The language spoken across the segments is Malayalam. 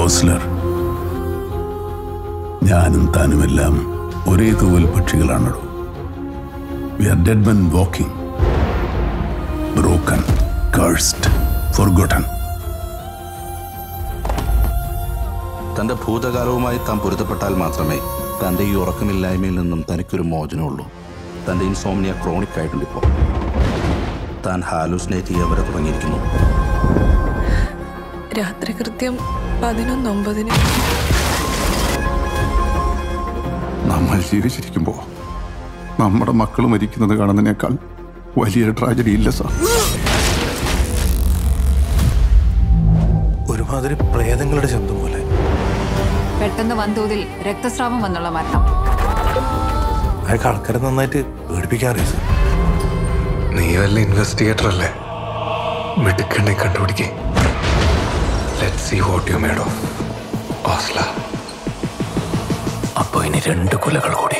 ഓസ്ലർ ഞാനും താനുമെല്ലാം ഒരേ തൂവൽ പക്ഷികളാണല്ലോ we are dead men walking broken cursed forgotten തന്റെ ഭൂതകാലവുമായി താൻ പൊരുത്തപ്പെട്ടാൽ മാത്രമേ തന്റെ ഈ ഉറക്കമില്ലായ്മയിൽ നിന്നും തനിക്കൊരു മോചനമുള്ളൂ തന്റെ ഇൻസോമിനിയ ക്രോണിക് ആയിട്ടുണ്ട് ഇപ്പോൾ താൻ ഹാലൂസിനേറ്റ് ചെയ്യാൻ വരെ തുടങ്ങിയിരിക്കുന്നു രാത്രി കൃത്യം പതിനൊന്നൊമ്പതിന് നമ്മൾ ജീവിച്ചിരിക്കുമ്പോൾ നമ്മുടെ മക്കൾ മരിക്കുന്നത് കാണുന്നതിനേക്കാൾ വലിയ ട്രാജഡി ഇല്ല സാർ ഒരുമാതിരി പ്രേതങ്ങളുടെ ശബ്ദം പോലെ പെട്ടെന്ന് വൻതോതിൽ രക്തസ്രാവം വന്നുള്ള മരണം അയാൾക്ക് ആൾക്കാരെ നന്നായിട്ട് പേടിപ്പിക്കാറിയ സാർ നീ വല്ല ഇൻവെസ്റ്റിഗേറ്റർ അല്ലേ മിടുക്കണ്ണെ കണ്ടുപിടിക്കേ let see what you made of ഓസ്ല അപ്പൊ ഇനി രണ്ട് കൊലകൾ കൂടി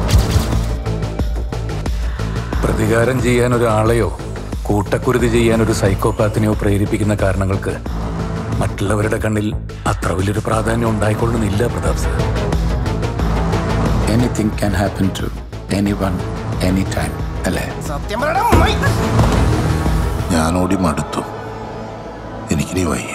പ്രതികാരം ചെയ്യാൻ ഒരാളെയോ കൂട്ടക്കുരുതി ചെയ്യാൻ ഒരു സൈക്കോപാത്തിനെയോ പ്രേരിപ്പിക്കുന്ന കാരണങ്ങൾക്ക് മറ്റുള്ളവരുടെ കണ്ണിൽ അത്ര വലിയൊരു പ്രാധാന്യം ഉണ്ടായിക്കൊള്ളുന്നില്ല Pratap sir anything can happen to anyone any time അല്ലേ ഞാനോടി മടുത്തു എനിക്കിനി വയ്യ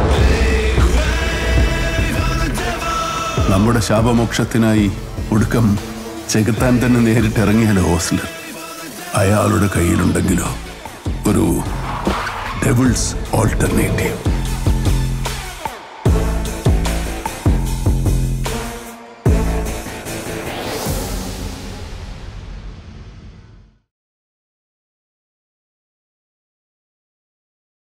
നമ്മുടെ ശാപമോക്ഷത്തിനായി ഒടുക്കം ചെകുത്താൻ തന്നെ നേരിട്ടിറങ്ങിയാലോ ഓസ്ലർ അയാളുടെ കയ്യിലുണ്ടെങ്കിലോ ഒരു ഡെവിൾസ് ഓൾട്ടർനേറ്റീവ്